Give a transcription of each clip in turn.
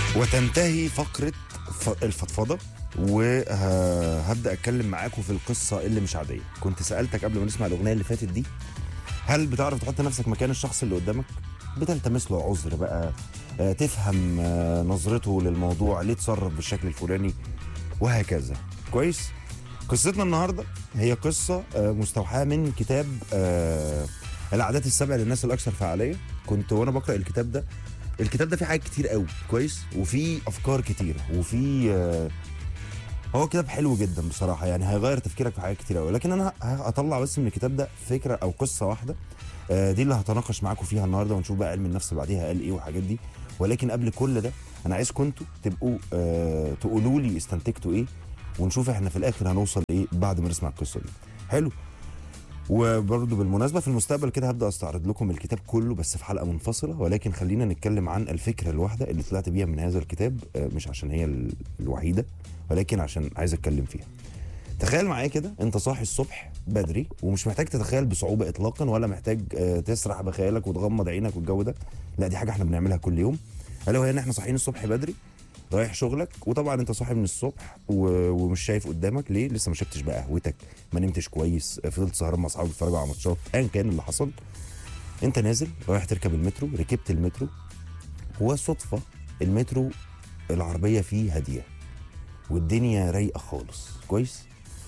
وتنتهي فقرة ف- الفضفضة وهبدأ أتكلم معاكم في القصة اللي مش عادية كنت سألتك قبل ما نسمع الأغنية اللي فاتت دي هل بتعرف تحط نفسك مكان الشخص اللي قدامك بتلتمس له عذر بقى آه، تفهم آه، نظرته للموضوع ليه تصرف بالشكل الفلاني وهكذا كويس قصتنا النهارده هي قصه آه، مستوحاه من كتاب آه، العادات السبع للناس الاكثر فعاليه كنت وانا بقرا الكتاب ده الكتاب ده فيه حاجات كتير قوي كويس وفيه افكار كتيره وفيه آه، هو كتاب حلو جدا بصراحه يعني هيغير تفكيرك في حاجات كتير قوي لكن انا ه- هطلع بس من الكتاب ده فكره او قصه واحده آه، دي اللي هتناقش معاكم فيها النهارده ونشوف بقى علم النفس بعديها قال ايه والحاجات دي ولكن قبل كل ده انا عايزكم انتوا تبقوا آه تقولوا لي استنتجتوا ايه ونشوف احنا في الاخر هنوصل ايه بعد ما نسمع القصه دي حلو وبرضه بالمناسبه في المستقبل كده هبدا استعرض لكم الكتاب كله بس في حلقه منفصله ولكن خلينا نتكلم عن الفكره الواحده اللي طلعت بيها من هذا الكتاب آه، مش عشان هي ال- الوحيده ولكن عشان عايز اتكلم فيها تخيل معايا كده انت صاحي الصبح بدري ومش محتاج تتخيل بصعوبه اطلاقا ولا محتاج آه، تسرح بخيالك وتغمض عينك والجو ده لا دي حاجه احنا بنعملها كل يوم الا وهي ان احنا صاحيين الصبح بدري رايح شغلك وطبعا انت صاحي من الصبح و... ومش شايف قدامك ليه لسه ما شربتش بقى قهوتك ما نمتش كويس فضلت سهران مع اصحابك بتتفرجوا على ماتشات ايا كان اللي حصل انت نازل رايح تركب المترو ركبت المترو وصدفه المترو العربيه فيه هاديه والدنيا رايقه خالص كويس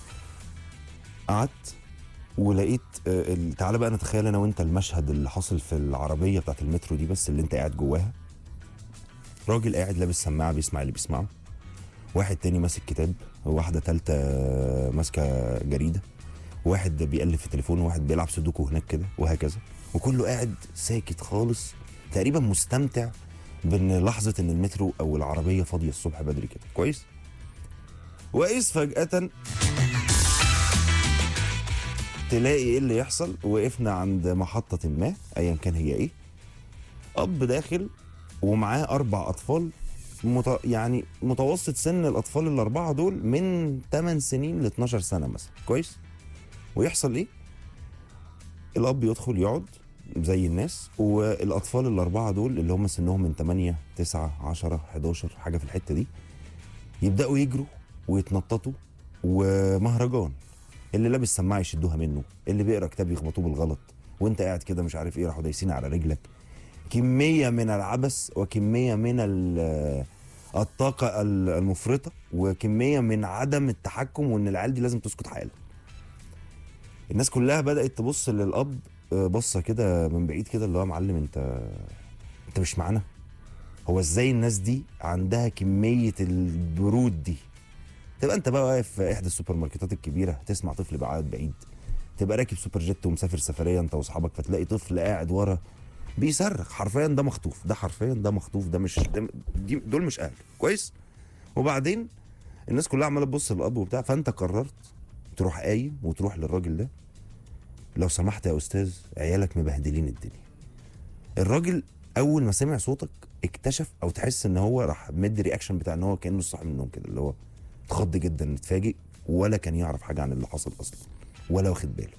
قعدت ولقيت آه، ال- تعالى بقى نتخيل انا وانت المشهد اللي حاصل في العربيه بتاعت المترو دي بس اللي انت قاعد جواها راجل قاعد لابس سماعه بيسمع اللي بيسمعه واحد تاني ماسك كتاب وواحده تالته ماسكه جريده واحد بيقلب في تليفونه وواحد بيلعب سودوكو هناك كده وهكذا وكله قاعد ساكت خالص تقريبا مستمتع بان لحظه ان المترو او العربيه فاضيه الصبح بدري كده كويس واذ فجاه تلاقي ايه اللي يحصل وقفنا عند محطه ما ايا كان هي ايه اب داخل ومعاه اربع اطفال مت... يعني متوسط سن الاطفال الاربعه دول من 8 سنين ل 12 سنه مثلا كويس ويحصل ايه الاب يدخل يقعد زي الناس والاطفال الاربعه دول اللي هم سنهم من 8 9 10 11 حاجه في الحته دي يبداوا يجروا ويتنططوا ومهرجان اللي لابس سماعه يشدوها منه اللي بيقرا كتاب يخبطوه بالغلط وانت قاعد كده مش عارف ايه راحوا دايسين على رجلك كميه من العبث وكميه من ال- الطاقه ال- المفرطه وكميه من عدم التحكم وان العيال دي لازم تسكت حالا الناس كلها بدات تبص للاب آه، بصه كده من بعيد كده اللي هو معلم انت انت مش معانا هو ازاي الناس دي عندها كميه البرود دي تبقى انت بقى واقف في احدى السوبر ماركتات الكبيره تسمع طفل بيعيط بعيد تبقى راكب سوبر جيت ومسافر سفريه انت واصحابك فتلاقي طفل قاعد ورا بيصرخ حرفيا ده مخطوف ده حرفيا ده مخطوف ده مش ده دي دول مش اهل كويس وبعدين الناس كلها عماله تبص للاب وبتاع فانت قررت تروح قايم وتروح للراجل ده لو سمحت يا استاذ عيالك مبهدلين الدنيا الراجل اول ما سمع صوتك اكتشف او تحس ان هو راح مدي رياكشن بتاع ان هو كانه صاحي من النوم كده اللي هو اتخض جدا اتفاجئ ولا كان يعرف حاجه عن اللي حصل اصلا ولا واخد باله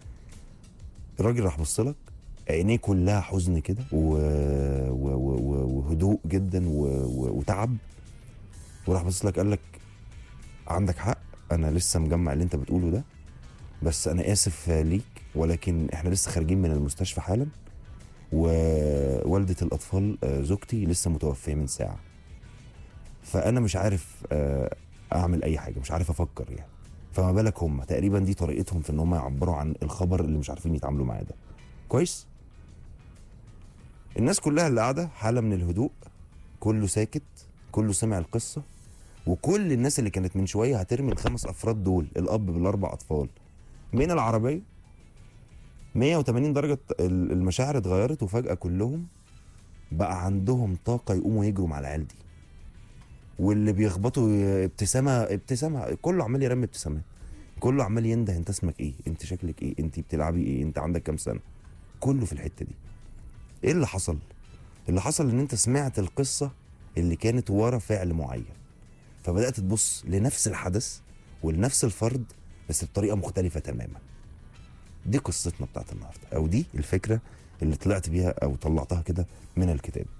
الراجل راح بص لك عينيه كلها حزن كده و... و... و... و... وهدوء جدا و... و... وتعب وراح بص لك قال لك عندك حق انا لسه مجمع اللي انت بتقوله ده بس انا اسف ليك ولكن احنا لسه خارجين من المستشفى حالا ووالده الاطفال آه، زوجتي لسه متوفيه من ساعه فانا مش عارف آه، اعمل اي حاجه مش عارف افكر يعني فما بالك هم تقريبا دي طريقتهم في ان هم يعبروا عن الخبر اللي مش عارفين يتعاملوا معاه ده كويس الناس كلها اللي قاعده حاله من الهدوء كله ساكت كله سمع القصه وكل الناس اللي كانت من شويه هترمي الخمس افراد دول الاب بالاربع اطفال من العربيه 180 درجه ال- المشاعر اتغيرت وفجاه كلهم بقى عندهم طاقه يقوموا يجروا مع العيال دي واللي بيخبطوا ابتسامه ابتسامه كله عمال يرمي ابتسامات كله عمال ينده انت اسمك ايه انت شكلك ايه انت بتلعبي ايه انت عندك كام سنه كله في الحته دي ايه اللي حصل اللي حصل ان انت سمعت القصه اللي كانت ورا فعل معين فبدات تبص لنفس الحدث ولنفس الفرد بس بطريقه مختلفه تماما دي قصتنا بتاعت النهارده او دي الفكره اللي طلعت بيها او طلعتها كده من الكتاب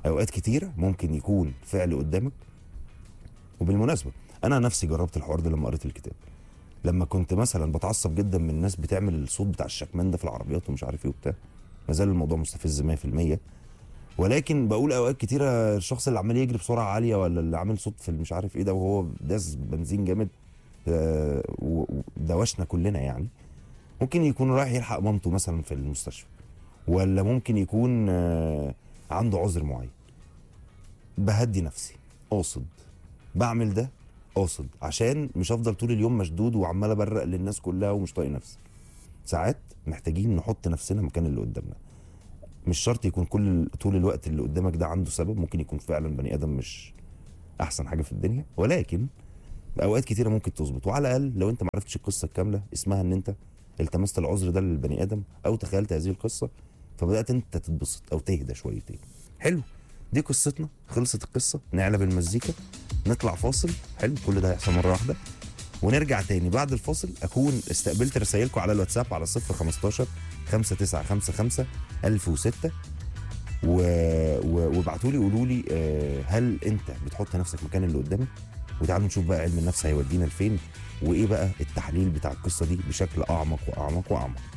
اوقات كتيره ممكن يكون فعل قدامك وبالمناسبه انا نفسي جربت الحوار ده لما قريت الكتاب لما كنت مثلا بتعصب جدا من الناس بتعمل الصوت بتاع الشكمان ده في العربيات ومش عارف ايه وبتاع ما زال الموضوع مستفز 100% ولكن بقول اوقات كتيره الشخص اللي عمال يجري بسرعه عاليه ولا اللي عامل صوت في مش عارف ايه ده وهو داس بنزين جامد آه، و- ودوشنا كلنا يعني ممكن يكون رايح يلحق مامته مثلا في المستشفى ولا ممكن يكون آه، عنده عذر معين بهدي نفسي قاصد بعمل ده قاصد عشان مش هفضل طول اليوم مشدود وعمال ابرق للناس كلها ومش طايق نفسي ساعات محتاجين نحط نفسنا مكان اللي قدامنا مش شرط يكون كل طول الوقت اللي قدامك ده عنده سبب ممكن يكون فعلا بني ادم مش احسن حاجه في الدنيا ولكن اوقات كتيره ممكن تظبط وعلى الاقل لو انت ما عرفتش القصه الكامله اسمها ان انت التمست العذر ده للبني ادم او تخيلت هذه القصه فبدات انت تتبسط او تهدى شويتين حلو دي قصتنا خلصت القصه نعلى بالمزيكا نطلع فاصل حلو كل ده هيحصل مره واحده ونرجع تاني بعد الفاصل اكون استقبلت رسائلكم على الواتساب على 015 5955 1006 و... و... وابعتوا لي قولوا لي آه، هل انت بتحط نفسك مكان اللي قدامك وتعالوا نشوف بقى علم النفس هيودينا لفين وايه بقى التحليل بتاع القصه دي بشكل اعمق واعمق واعمق